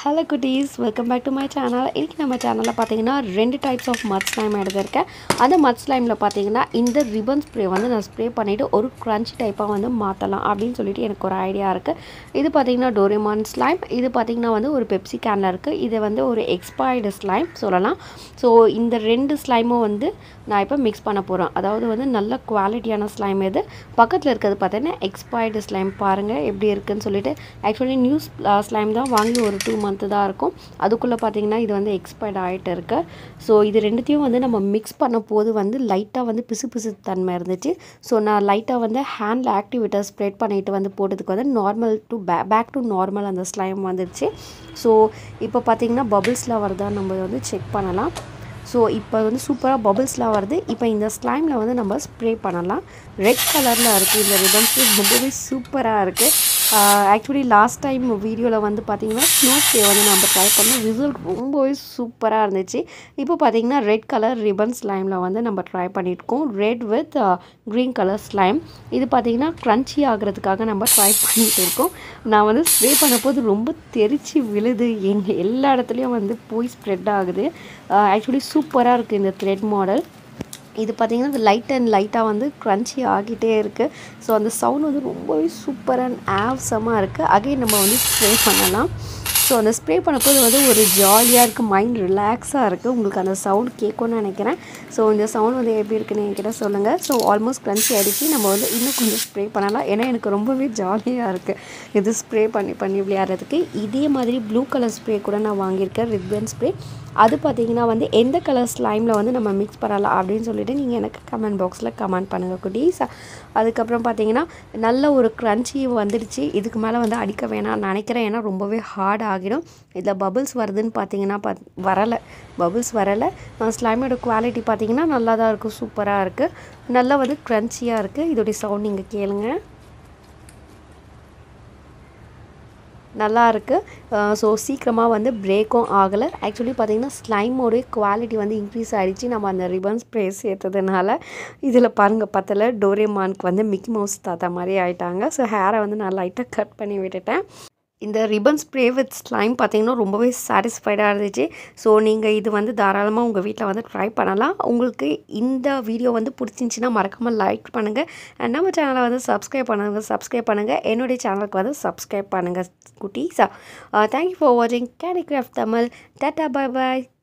hello குட்டீஸ் welcome back to my channel இன்றைக்கி நம்ம சேனலில் பார்த்தீங்கன்னா ரெண்டு டைப்ஸ் ஆஃப் மட் ஸ்லைம் எடுத்திருக்கேன் அந்த மட் ஸ்லைமில் பார்த்தீங்கன்னா இந்த ரிபன் ஸ்ப்ரே வந்து நான் ஸ்ப்ரே பண்ணிவிட்டு ஒரு க்ரன்ச் டைப்பாக வந்து மாற்றலாம் அப்படின்னு சொல்லிட்டு எனக்கு ஒரு ஐடியா இருக்குது இது பார்த்தீங்கன்னா டோரேமான் ஸ்லைம் இது பார்த்தீங்கன்னா வந்து ஒரு பெப்சி கேனில் இருக்குது இது வந்து ஒரு எக்ஸ்பயர்டு ஸ்லைம் சொல்லலாம் ஸோ இந்த ரெண்டு ஸ்லைமும் வந்து நான் இப்போ மிக்ஸ் பண்ண போகிறேன் அதாவது வந்து நல்ல குவாலிட்டியான ஸ்லைம் இது பக்கத்தில் இருக்கிறது பார்த்தீங்கன்னா எக்ஸ்பயர்டு ஸ்லைம் பாருங்கள் எப்படி இருக்குன்னு சொல்லிட்டு ஆக்சுவலி நியூ ஸ்லைம் தான் வாங்கி ஒரு டூ மந்த்து தான் இருக்கும் அதுக்குள்ளே பார்த்தீங்கன்னா இது வந்து எக்ஸ்பயர்ட் ஆகிட்டு இருக்கு ஸோ இது ரெண்டுத்தையும் வந்து நம்ம மிக்ஸ் பண்ண போது வந்து லைட்டாக வந்து பிசு பிசு தன்மை இருந்துச்சு ஸோ நான் லைட்டாக வந்து ஹேண்டில் ஆக்டிவிட்டர் ஸ்ப்ரெட் பண்ணிட்டு வந்து போட்டதுக்கு வந்து நார்மல் டு பே பேக் டு நார்மல் அந்த ஸ்லைம் வந்துடுச்சு ஸோ இப்போ பார்த்தீங்கன்னா பபிள்ஸ்லாம் வருதா நம்ம வந்து செக் பண்ணலாம் ஸோ இப்போ வந்து சூப்பராக பபிள்ஸ்லாம் வருது இப்போ இந்த ஸ்லைமில் வந்து நம்ம ஸ்ப்ரே பண்ணலாம் ரெட் கலரில் இருக்குது இந்த ரிபன் ஸ்ப்ரே ரொம்பவே சூப்பராக இருக்குது ஆக்சுவலி லாஸ்ட் டைம் வீடியோவில் வந்து பார்த்திங்கன்னா ஸ்னோ ஸ்ப்ரே வந்து நம்ம ட்ரை பண்ணோம் ரிசல்ட் ரொம்பவே சூப்பராக இருந்துச்சு இப்போ பார்த்திங்கன்னா ரெட் கலர் ரிபன் ஸ்லைமில் வந்து நம்ம ட்ரை பண்ணியிருக்கோம் red with green colour slime இது பார்த்திங்கன்னா க்ரன்ச்சி ஆகிறதுக்காக நம்ம ட்ரை பண்ணிகிட்டு இருக்கோம் நான் வந்து ஸ்ப்ரே பண்ணபோது ரொம்ப தெரிச்சு விழுது எங்கள் எல்லா இடத்துலையும் வந்து போய் ஸ்ப்ரெட் ஆகுது ஆக்சுவலி சூப்பராக இருக்குது இந்த த்ரெட் மாடல் இது பார்த்திங்கன்னா லைட் அண்ட் லைட்டாக வந்து க்ரன்ச்சி ஆகிட்டே இருக்குது ஸோ அந்த சவுண்ட் வந்து ரொம்பவே சூப்பர் அண்ட் ஆவ்சமாக இருக்குது அகைன் நம்ம வந்து ஸ்ப்ரே பண்ணலாம் ஸோ அந்த ஸ்ப்ரே பண்ணப்போது வந்து ஒரு ஜாலியாக இருக்குது மைண்ட் ரிலாக்ஸாக இருக்குது உங்களுக்கு அந்த சவுண்ட் கேட்கும்னு நினைக்கிறேன் ஸோ இந்த சவுண்ட் வந்து எப்படி இருக்குன்னு என்கிட்ட சொல்லுங்கள் ஸோ ஆல்மோஸ்ட் க்ரன்ச்சி அடித்து நம்ம வந்து இன்னும் கொஞ்சம் ஸ்ப்ரே பண்ணலாம் ஏன்னா எனக்கு ரொம்பவே ஜாலியாக இருக்குது இது ஸ்ப்ரே பண்ணி பண்ணி விளையாடுறதுக்கு இதே மாதிரி ப்ளூ கலர் ஸ்ப்ரே கூட நான் வாங்கியிருக்கேன் ரிப்பன் ஸ்ப்ரே அது பார்த்தீங்கன்னா வந்து எந்த கலர் ஸ்லைமில் வந்து நம்ம மிக்ஸ் பண்ணலாம் அப்படின்னு சொல்லிட்டு நீங்கள் எனக்கு கமெண்ட் பாக்ஸில் கமெண்ட் பண்ணுங்கள் குட்டீஸ் அதுக்கப்புறம் பார்த்தீங்கன்னா நல்ல ஒரு க்ரன்ச்சி வந்துடுச்சு இதுக்கு மேலே வந்து அடிக்க வேணாம் நினைக்கிறேன் ஏன்னா ரொம்பவே ஹார்ட் ஆகிடும் இதில் பபிள்ஸ் வருதுன்னு பார்த்தீங்கன்னா பத் வரலை பபிள்ஸ் வரலை ஸ்லைமோட குவாலிட்டி பார்த்தீங்கன்னா நல்லா தான் இருக்குது சூப்பராக இருக்குது நல்லா வந்து க்ரன்ச்சியாக இருக்குது இதோடைய சவுண்ட் நீங்கள் கேளுங்க நல்லா இருக்குது ஸோ சீக்கிரமாக வந்து பிரேக்கும் ஆகலை ஆக்சுவலி பார்த்திங்கன்னா ஸ்லைமோடைய குவாலிட்டி வந்து இன்க்ரீஸ் ஆகிடுச்சு நம்ம அந்த ரிபன் ஸ்ப்ரே சேர்த்ததுனால இதில் பாருங்கள் பத்தல டோரேமானுக்கு வந்து மிக்கி மவுஸ் தாத்தா மாதிரி ஆகிட்டாங்க ஸோ ஹேரை வந்து நான் லைட்டாக கட் பண்ணி விட்டுட்டேன் இந்த ரிபன் ஸ்ப்ரே வித் ஸ்லைம் பார்த்திங்கன்னா ரொம்பவே சாட்டிஸ்ஃபைடாக இருந்துச்சு ஸோ நீங்கள் இது வந்து தாராளமாக உங்கள் வீட்டில் வந்து ட்ரை பண்ணலாம் உங்களுக்கு இந்த வீடியோ வந்து பிடிச்சிருந்துச்சின்னா மறக்காமல் லைக் பண்ணுங்கள் அண்ட் நம்ம சேனலை வந்து சப்ஸ்கிரைப் பண்ணுங்கள் சப்ஸ்கிரைப் பண்ணுங்கள் என்னுடைய சேனலுக்கு வந்து சப்ஸ்கிரைப் பண்ணுங்கள் குட்டீஸா தேங்க்யூ ஃபார் வாட்சிங் KD craft Tamil tata bye பாய்